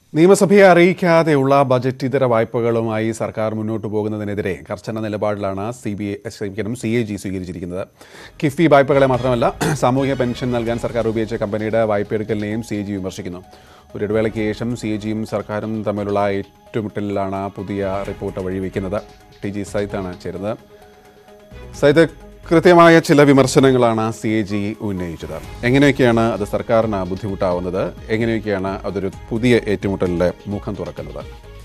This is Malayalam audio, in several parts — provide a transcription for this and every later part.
നിയമസഭയെ അറിയിക്കാതെയുള്ള ബജറ്റ് ഇതര വായ്പകളുമായി സർക്കാർ മുന്നോട്ട് പോകുന്നതിനെതിരെ കർശന നിലപാടിലാണ് സി ബി ഐ ക്ഷമിക്കണം സി എ ജി സ്വീകരിച്ചിരിക്കുന്നത് കിഫ്ബി വായ്പകളെ മാത്രമല്ല സാമൂഹ്യ പെൻഷൻ നൽകാൻ സർക്കാർ ഉപയോഗിച്ച കമ്പനിയുടെ വായ്പയെടുക്കലിനെയും സി എ ജി വിമർശിക്കുന്നു ഒരു ഇടവേളയ്ക്ക് ശേഷം സി എ ജിയും സർക്കാരും തമ്മിലുള്ള ഏറ്റുമുട്ടലിലാണ് പുതിയ റിപ്പോർട്ട് വഴിവെക്കുന്നത് ടി ജി സൈത്താണ് ചേരുന്നത് സൈത് കൃത്യമായ ചില വിമർശനങ്ങളാണ് സി എ ജി ഉന്നയിച്ചത് എങ്ങനെയൊക്കെയാണ് അത് സർക്കാരിന് ബുദ്ധിമുട്ടാവുന്നത് എങ്ങനെയൊക്കെയാണ് അതൊരു പുതിയ ഏറ്റുമുട്ടലിന്റെ മുഖം തുറക്കുന്നത്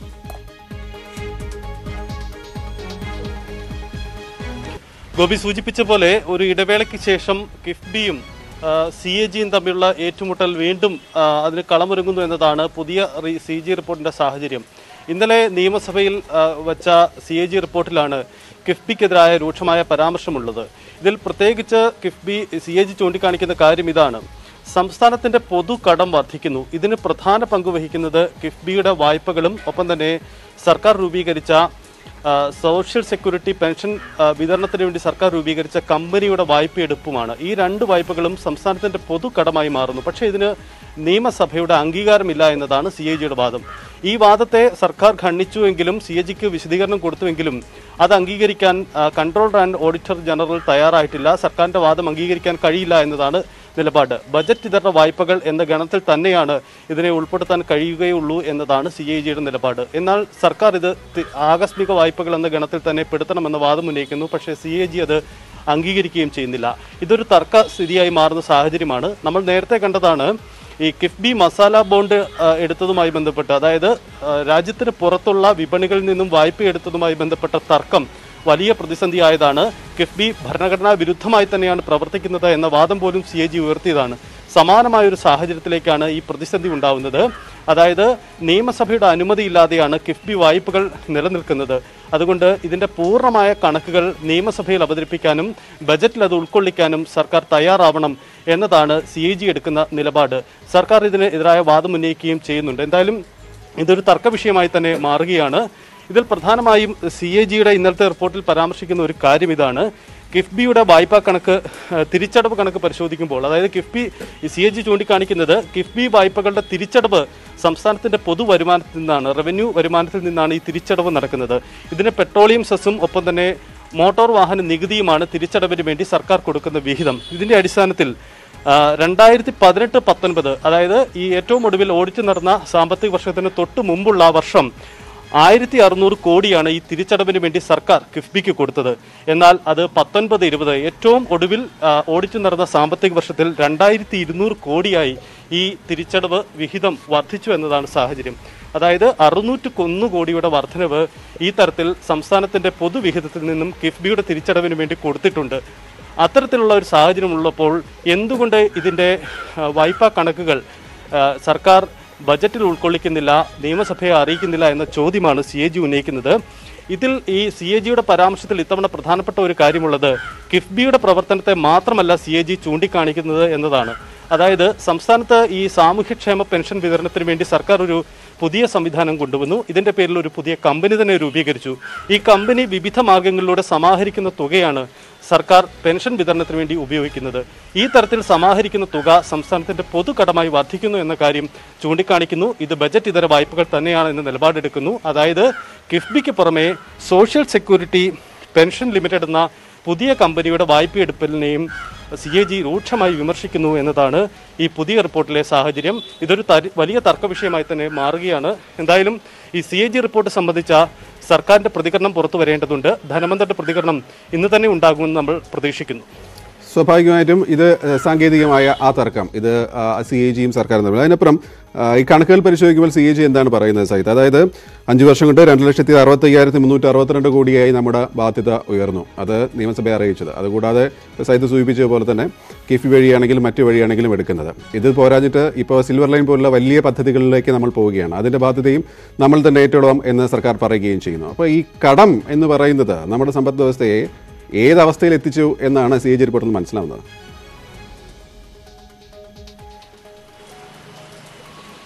ഗോപി സൂചിപ്പിച്ച പോലെ ഒരു ഇടവേളയ്ക്ക് ശേഷം കിഫ്ബിയും സി എ ജിയും തമ്മിലുള്ള ഏറ്റുമുട്ടൽ വീണ്ടും ആ, അതിന് കളമൊരുങ്ങുന്നു എന്നതാണ് പുതിയ സി ജി റിപ്പോർട്ടിന്റെ സാഹചര്യം ഇന്നലെ നിയമസഭയിൽ ആ, വച്ച സി എ ജി റിപ്പോർട്ടിലാണ് കിഫ്ബിക്കെതിരായ രൂക്ഷമായ പരാമർശമുള്ളത് ഇതിൽ പ്രത്യേകിച്ച് കിഫ്ബി സി എ ജി ചൂണ്ടിക്കാണിക്കുന്ന കാര്യം ഇതാണ് സംസ്ഥാനത്തിന്റെ പൊതു കടം വർദ്ധിക്കുന്നു ഇതിന് പ്രധാന പങ്ക് വഹിക്കുന്നത് കിഫ്ബിയുടെ വായ്പകളും ഒപ്പം തന്നെ സർക്കാർ രൂപീകരിച്ച ആ, സോഷ്യൽ സെക്യൂരിറ്റി പെൻഷൻ ആ, വിതരണത്തിന് വേണ്ടി സർക്കാർ രൂപീകരിച്ച കമ്പനിയുടെ വായ്പയെടുപ്പുമാണ് ഈ രണ്ട് വായ്പകളും സംസ്ഥാനത്തിന്റെ പൊതു കടമായി മാറുന്നു പക്ഷേ ഇതിന് നിയമസഭയുടെ അംഗീകാരമില്ല എന്നതാണ് സി എ ജിയുടെ വാദം ഈ വാദത്തെ സർക്കാർ ഖണ്ഡിച്ചുവെങ്കിലും സി എ ജിക്ക് വിശദീകരണം കൊടുത്തുവെങ്കിലും അത് അംഗീകരിക്കാൻ ആ, കൺട്രോളർ ആൻഡ് ഓഡിറ്റർ ജനറൽ തയ്യാറായിട്ടില്ല സർക്കാരിന്റെ വാദം അംഗീകരിക്കാൻ കഴിയില്ല എന്നതാണ് നിലപാട് ബജറ്റ് ഇതര വായ്പകൾ എന്ന ഗണത്തിൽ തന്നെയാണ് ഇതിനെ ഉൾപ്പെടുത്താൻ കഴിയുകയുള്ളൂ എന്നതാണ് സി ഐ ജിയുടെ നിലപാട് എന്നാൽ സർക്കാർ ഇത് തി- ആകസ്മിക വായ്പകൾ എന്ന ഗണത്തിൽ തന്നെ പെടുത്തണമെന്ന വാദം ഉന്നയിക്കുന്നു പക്ഷേ സി എ ജി അത് അംഗീകരിക്കുകയും ചെയ്യുന്നില്ല ഇതൊരു തർക്ക സ്ഥിതിയായി മാറുന്ന സാഹചര്യമാണ് നമ്മൾ നേരത്തെ കണ്ടതാണ് ഈ കിഫ്ബി മസാല ബോണ്ട് ആ, എടുത്തതുമായി ബന്ധപ്പെട്ട് അതായത് ആ, രാജ്യത്തിന് പുറത്തുള്ള വിപണികളിൽ നിന്നും വായ്പ എടുത്തതുമായി ബന്ധപ്പെട്ട തർക്കം വലിയ പ്രതിസന്ധിയായതാണ് കിഫ്ബി ഭരണഘടനാ വിരുദ്ധമായി തന്നെയാണ് പ്രവർത്തിക്കുന്നത് എന്ന വാദം പോലും സി എ ജി ഉയർത്തിയതാണ് സമാനമായ ഒരു സാഹചര്യത്തിലേക്കാണ് ഈ പ്രതിസന്ധി ഉണ്ടാവുന്നത് അതായത് നിയമസഭയുടെ അനുമതിയില്ലാതെയാണ് കിഫ്ബി വായ്പകൾ നിലനിൽക്കുന്നത് അതുകൊണ്ട് ഇതിന്റെ പൂർണ്ണമായ കണക്കുകൾ നിയമസഭയിൽ അവതരിപ്പിക്കാനും ബജറ്റിൽ അത് ഉൾക്കൊള്ളിക്കാനും സർക്കാർ തയ്യാറാവണം എന്നതാണ് സി എ ജി എടുക്കുന്ന നിലപാട് സർക്കാർ ഇതിന് എതിരായ വാദം ഉന്നയിക്കുകയും ചെയ്യുന്നുണ്ട് എന്തായാലും ഇതൊരു തർക്ക വിഷയമായി തന്നെ മാറുകയാണ് ഇതിൽ പ്രധാനമായും സി എ ജിയുടെ ഇന്നലത്തെ റിപ്പോർട്ടിൽ പരാമർശിക്കുന്ന ഒരു കാര്യം ഇതാണ് കിഫ്ബിയുടെ വായ്പാ കണക്ക് ഏഹ്, തിരിച്ചടവ് കണക്ക് പരിശോധിക്കുമ്പോൾ അതായത് കിഫ്ബി സി എ ജി ചൂണ്ടിക്കാണിക്കുന്നത് കിഫ്ബി വായ്പകളുടെ തിരിച്ചടവ് സംസ്ഥാനത്തിന്റെ പൊതു വരുമാനത്തിൽ നിന്നാണ് റവന്യൂ വരുമാനത്തിൽ നിന്നാണ് ഈ തിരിച്ചടവ് നടക്കുന്നത് ഇതിന് പെട്രോളിയം സെസ്സും ഒപ്പം തന്നെ മോട്ടോർ വാഹന നികുതിയുമാണ് തിരിച്ചടവിന് വേണ്ടി സർക്കാർ കൊടുക്കുന്ന വിഹിതം ഇതിന്റെ അടിസ്ഥാനത്തിൽ രണ്ടായിരത്തി പതിനെട്ട് പത്തൊൻപത് അതായത് ഈ ഏറ്റവും ഒടുവിൽ ഓടിച്ചു നടന്ന സാമ്പത്തിക വർഷത്തിന് തൊട്ട് മുമ്പുള്ള വർഷം ആയിരത്തി അറുന്നൂറ് കോടിയാണ് ഈ തിരിച്ചടവിന് വേണ്ടി സർക്കാർ കിഫ്ബിക്ക് കൊടുത്തത് എന്നാൽ അത് പത്തൊൻപത് ഇരുപത് ഏറ്റവും ഒടുവിൽ ആ, ഓടിച്ചു നടന്ന സാമ്പത്തിക വർഷത്തിൽ രണ്ടായിരത്തി ഇരുന്നൂറ് കോടിയായി ഈ തിരിച്ചടവ് വിഹിതം വർദ്ധിച്ചു എന്നതാണ് സാഹചര്യം അതായത് അറുന്നൂറ്റി കൊന്നു കോടിയുടെ വർധനവ് ഈ തരത്തിൽ സംസ്ഥാനത്തിന്റെ പൊതുവിഹിതത്തിൽ നിന്നും കിഫ്ബിയുടെ തിരിച്ചടവിന് വേണ്ടി കൊടുത്തിട്ടുണ്ട് അത്തരത്തിലുള്ള ഒരു സാഹചര്യം ഉള്ളപ്പോൾ എന്തുകൊണ്ട് ഇതിന്റെ ആ, വായ്പാ കണക്കുകൾ ആ, സർക്കാർ ബജറ്റിൽ ഉൾക്കൊള്ളിക്കുന്നില്ല നിയമസഭയെ അറിയിക്കുന്നില്ല എന്ന ചോദ്യമാണ് സി എ ജി ഉന്നയിക്കുന്നത് ഇതിൽ ഈ സി എ ജിയുടെ പരാമർശത്തിൽ ഇത്തവണ പ്രധാനപ്പെട്ട ഒരു കാര്യമുള്ളത് കിഫ്ബിയുടെ പ്രവർത്തനത്തെ മാത്രമല്ല സി എ ജി ചൂണ്ടിക്കാണിക്കുന്നത് എന്നതാണ് അതായത് സംസ്ഥാനത്ത് ഈ സാമൂഹ്യക്ഷേമ പെൻഷൻ വിതരണത്തിന് വേണ്ടി സർക്കാർ ഒരു പുതിയ സംവിധാനം കൊണ്ടുവന്നു ഇതിന്റെ പേരിൽ ഒരു പുതിയ കമ്പനി തന്നെ രൂപീകരിച്ചു ഈ കമ്പനി വിവിധ മാർഗങ്ങളിലൂടെ സമാഹരിക്കുന്ന തുകയാണ് സർക്കാർ പെൻഷൻ വിതരണത്തിന് വേണ്ടി ഉപയോഗിക്കുന്നത് ഈ തരത്തിൽ സമാഹരിക്കുന്ന തുക സംസ്ഥാനത്തിന്റെ പൊതുകടമായി വർദ്ധിക്കുന്നു എന്ന കാര്യം ചൂണ്ടിക്കാണിക്കുന്നു ഇത് ബജറ്റ് ഇതര വായ്പകൾ തന്നെയാണ് എന്ന് നിലപാടെടുക്കുന്നു അതായത് കിഫ്ബിക്ക് പുറമെ സോഷ്യൽ സെക്യൂരിറ്റി പെൻഷൻ ലിമിറ്റഡ് എന്ന പുതിയ കമ്പനിയുടെ വായ്പയെടുപ്പലിനെയും സി എ ജി രൂക്ഷമായി വിമർശിക്കുന്നു എന്നതാണ് ഈ പുതിയ റിപ്പോർട്ടിലെ സാഹചര്യം ഇതൊരു തരി- വലിയ തർക്ക വിഷയമായി തന്നെ മാറുകയാണ് എന്തായാലും ഈ സി എ ജി റിപ്പോർട്ട് സംബന്ധിച്ച സർക്കാരിന്റെ പ്രതികരണം പുറത്തു വരേണ്ടതുണ്ട് ധനമന്ത്രിയുടെ പ്രതികരണം ഇന്ന് തന്നെ ഉണ്ടാകുമെന്ന് നമ്മൾ പ്രതീക്ഷിക്കുന്നു സ്വാഭാവികമായിട്ടും ഇത് ഏഹ്, സാങ്കേതികമായ ആ തർക്കം ഇത് സി എ ജിയും സർക്കാരും തമ്മിൽ അതിനപ്പുറം ആ, ഈ കണക്കുകൾ പരിശോധിക്കുമ്പോൾ സി എ ജി എന്താണ് പറയുന്നത് സഹിത് അതായത് അഞ്ച് വർഷം കൊണ്ട് രണ്ട് ലക്ഷത്തി അറുപത്തി അയ്യായിരത്തി മുന്നൂറ്റി അറുപത്തിരണ്ട് കോടിയായി നമ്മുടെ ബാധ്യത ഉയർന്നു അത് നിയമസഭയെ അറിയിച്ചത് അതുകൂടാതെ സഹിത് സൂചിപ്പിച്ച പോലെ തന്നെ കിഫി വഴിയാണെങ്കിലും മറ്റു വഴിയാണെങ്കിലും എടുക്കുന്നത് ഇത് പോരാഞ്ഞിട്ട് ഇപ്പോൾ സിൽവർ ലൈൻ പോലുള്ള വലിയ പദ്ധതികളിലേക്ക് നമ്മൾ പോവുകയാണ് അതിൻ്റെ ബാധ്യതയും നമ്മൾ തന്നെ ഏറ്റെടുക്കാം എന്ന് സർക്കാർ പറയുകയും ചെയ്യുന്നു അപ്പോൾ ഈ കടം എന്ന് പറയുന്നത് നമ്മുടെ സമ്പദ് വ്യവസ്ഥയെ ഏത് അവസ്ഥയിൽ എത്തിച്ചു എന്നാണ് സി എ ജി റിപ്പോർട്ടിൽ മനസ്സിലാവുന്നത്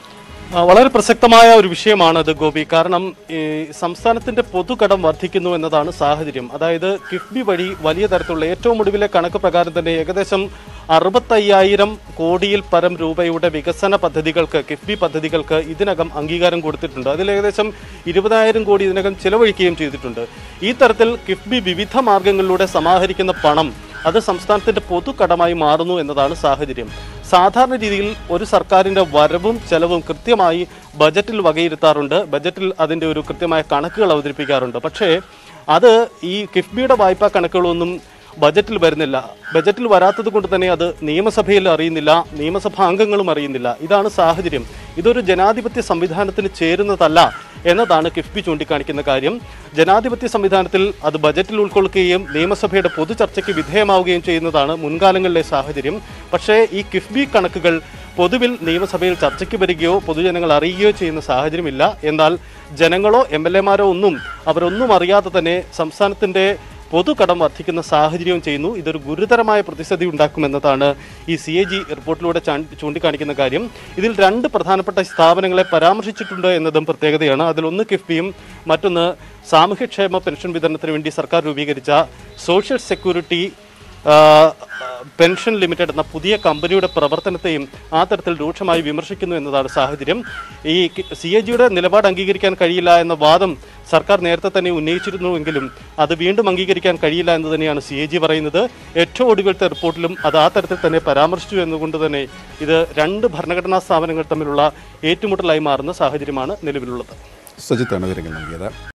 ആ, വളരെ പ്രസക്തമായ ഒരു വിഷയമാണത് ഗോപി കാരണം ഈ സംസ്ഥാനത്തിന്റെ പൊതുകടം വർദ്ധിക്കുന്നു എന്നതാണ് സാഹചര്യം അതായത് കിഫ്ബി വഴി വലിയ തരത്തിലുള്ള ഏറ്റവും ഒടുവിലെ കണക്ക് പ്രകാരം തന്നെ ഏകദേശം അറുപത്തയ്യായിരം കോടിയിൽ പരം രൂപയുടെ വികസന പദ്ധതികൾക്ക് കിഫ്ബി പദ്ധതികൾക്ക് ഇതിനകം അംഗീകാരം കൊടുത്തിട്ടുണ്ട് അതിൽ ഏകദേശം ഇരുപതായിരം കോടി ഇതിനകം ചെലവഴിക്കുകയും ചെയ്തിട്ടുണ്ട് ഈ തരത്തിൽ കിഫ്ബി വിവിധ മാർഗങ്ങളിലൂടെ സമാഹരിക്കുന്ന പണം അത് സംസ്ഥാനത്തിന്റെ പൊതുകടമായി മാറുന്നു എന്നതാണ് സാഹചര്യം സാധാരണ രീതിയിൽ ഒരു സർക്കാരിന്റെ വരവും ചെലവും കൃത്യമായി ബജറ്റിൽ വകയിരുത്താറുണ്ട് ബജറ്റിൽ അതിന്റെ ഒരു കൃത്യമായ കണക്കുകൾ അവതരിപ്പിക്കാറുണ്ട് പക്ഷേ അത് ഈ കിഫ്ബിയുടെ വായ്പാ കണക്കുകളൊന്നും ബജറ്റിൽ വരുന്നില്ല ബജറ്റിൽ വരാത്തത് കൊണ്ട് തന്നെ അത് നിയമസഭയിൽ അറിയുന്നില്ല നിയമസഭാ അംഗങ്ങളും അറിയുന്നില്ല ഇതാണ് സാഹചര്യം ഇതൊരു ജനാധിപത്യ സംവിധാനത്തിന് ചേരുന്നതല്ല എന്നതാണ് കിഫ്ബി ചൂണ്ടിക്കാണിക്കുന്ന കാര്യം ജനാധിപത്യ സംവിധാനത്തിൽ അത് ബജറ്റിൽ ഉൾക്കൊള്ളുകയും നിയമസഭയുടെ പൊതു ചർച്ചയ്ക്ക് വിധേയമാവുകയും ചെയ്യുന്നതാണ് മുൻകാലങ്ങളിലെ സാഹചര്യം പക്ഷേ ഈ കിഫ്ബി കണക്കുകൾ പൊതുവിൽ നിയമസഭയിൽ ചർച്ചയ്ക്ക് വരികയോ പൊതുജനങ്ങൾ അറിയുകയോ ചെയ്യുന്ന സാഹചര്യമില്ല എന്നാൽ ജനങ്ങളോ എം എൽ എമാരോ ഒന്നും അവരൊന്നും അറിയാതെ തന്നെ സംസ്ഥാനത്തിന്റെ പൊതുകടം വർദ്ധിക്കുന്ന സാഹചര്യവും ചെയ്യുന്നു ഇതൊരു ഗുരുതരമായ പ്രതിസന്ധി ഉണ്ടാക്കുമെന്നതാണ് ഈ സി എ ജി റിപ്പോർട്ടിലൂടെ ചാണ്ടി- ചൂണ്ടിക്കാണിക്കുന്ന കാര്യം ഇതിൽ രണ്ട് പ്രധാനപ്പെട്ട സ്ഥാപനങ്ങളെ പരാമർശിച്ചിട്ടുണ്ട് എന്നതും പ്രത്യേകതയാണ് അതിലൊന്ന് കിഫ്ബിയും മറ്റൊന്ന് സാമൂഹ്യക്ഷേമ പെൻഷൻ വിതരണത്തിന് വേണ്ടി സർക്കാർ രൂപീകരിച്ച സോഷ്യൽ സെക്യൂരിറ്റി ആ, പെൻഷൻ ലിമിറ്റഡ് എന്ന പുതിയ കമ്പനിയുടെ പ്രവർത്തനത്തെയും ആ തരത്തിൽ രൂക്ഷമായി വിമർശിക്കുന്നു എന്നതാണ് സാഹചര്യം ഈ സി എ ജിയുടെ നിലപാട് അംഗീകരിക്കാൻ കഴിയില്ല എന്ന വാദം സർക്കാർ നേരത്തെ തന്നെ ഉന്നയിച്ചിരുന്നുവെങ്കിലും അത് വീണ്ടും അംഗീകരിക്കാൻ കഴിയില്ല എന്ന് തന്നെയാണ് സി എ ജി പറയുന്നത് ഏറ്റവും ഒടുവിലത്തെ റിപ്പോർട്ടിലും അത് ആ തരത്തിൽ തന്നെ പരാമർശിച്ചു എന്നുകൊണ്ട് തന്നെ ഇത് രണ്ട് ഭരണഘടനാ സ്ഥാപനങ്ങൾ തമ്മിലുള്ള ഏറ്റുമുട്ടലായി മാറുന്ന സാഹചര്യമാണ് നിലവിലുള്ളത് സജിത്താണ് വിവരങ്ങൾ നൽകിയത്